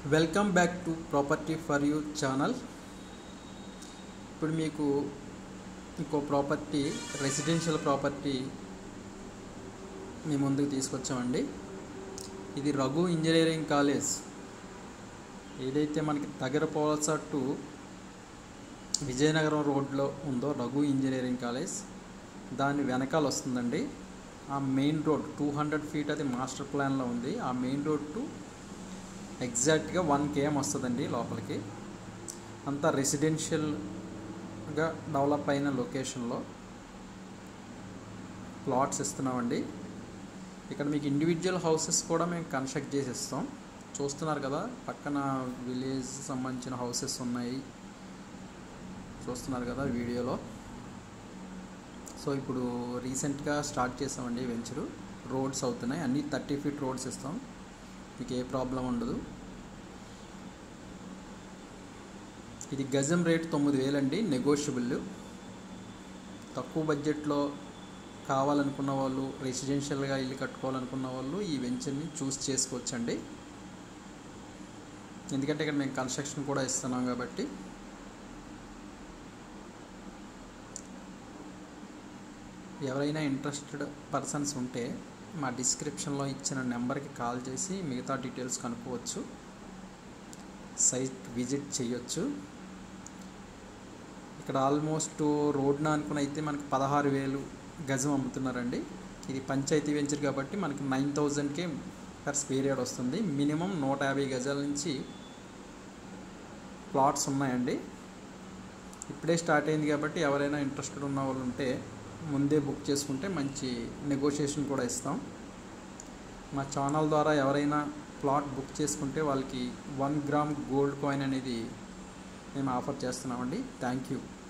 welcome back to property for you channel ఇప్పుడు మీకు ఇంకో ప్రాపర్టీ రెసిడెన్షియల్ ప్రాపర్టీ మీ ముందుకు తీసుకొచ్చామండి ఇది రఘు ఇంజనీరింగ్ కాలేజ్ ఏదైతే మనకి దగ్గర పోవాల్స టు విజయనగరం రోడ్లో ఉందో రఘు ఇంజనీరింగ్ కాలేజ్ దాని వెనకాల వస్తుందండి ఆ main road two hundred feet అది మాస్టర్ ప్లాన్లో ఉంది ఆ మెయిన్ రోడ్ టు ఎగ్జాక్ట్గా వన్ కేఎం వస్తుందండి లోపలికి అంతా రెసిడెన్షియల్గా డెవలప్ అయిన లొకేషన్లో ప్లాట్స్ ఇస్తున్నామండి ఇక్కడ మీకు ఇండివిజువల్ హౌసెస్ కూడా మేము కన్స్ట్రక్ట్ చేసి ఇస్తాం చూస్తున్నారు కదా పక్కన విలేజ్ సంబంధించిన హౌసెస్ ఉన్నాయి చూస్తున్నారు కదా వీడియోలో సో ఇప్పుడు రీసెంట్గా స్టార్ట్ చేసామండి వెంచరు రోడ్స్ అవుతున్నాయి అన్నీ థర్టీ ఫీట్ రోడ్స్ ఇస్తాం మీకు ఏ ప్రాబ్లం ఉండదు ఇది గజం రేట్ తొమ్మిది వేలండి నెగోషియబుల్ తక్కువ బడ్జెట్లో కావాలనుకున్న వాళ్ళు రెసిడెన్షియల్గా ఇల్లు కట్టుకోవాలనుకున్న వాళ్ళు ఈ వెంచర్ని చూస్ చేసుకోవచ్చండి ఎందుకంటే ఇక్కడ మేము కన్స్ట్రక్షన్ కూడా ఇస్తున్నాం కాబట్టి ఎవరైనా ఇంట్రెస్టెడ్ పర్సన్స్ ఉంటే మా డిస్క్రిప్షన్లో ఇచ్చిన నెంబర్కి కాల్ చేసి మిగతా డీటెయిల్స్ కనుక్కోవచ్చు సైట్ విజిట్ చేయొచ్చు ఇక్కడ ఆల్మోస్ట్ రోడ్న అనుకుని అయితే మనకి పదహారు వేలు గజం అమ్ముతున్నారండి ఇది పంచాయతీ వెంచర్ కాబట్టి మనకి నైన్ థౌజండ్కే పర్ స్క్వేర్ యార్డ్ వస్తుంది మినిమం నూట యాభై గజాల నుంచి ప్లాట్స్ ఉన్నాయండి ఇప్పుడే స్టార్ట్ అయింది కాబట్టి ఎవరైనా ఇంట్రెస్టెడ్ ఉన్న వాళ్ళు ఉంటే ముందే బుక్ చేసుకుంటే మంచి నెగోషియేషన్ కూడా ఇస్తాం మా ఛానల్ ద్వారా ఎవరైనా ప్లాట్ బుక్ చేసుకుంటే వాళ్ళకి వన్ గ్రామ్ గోల్డ్ కాయిన్ అనేది మేము ఆఫర్ చేస్తున్నామండి థ్యాంక్ యూ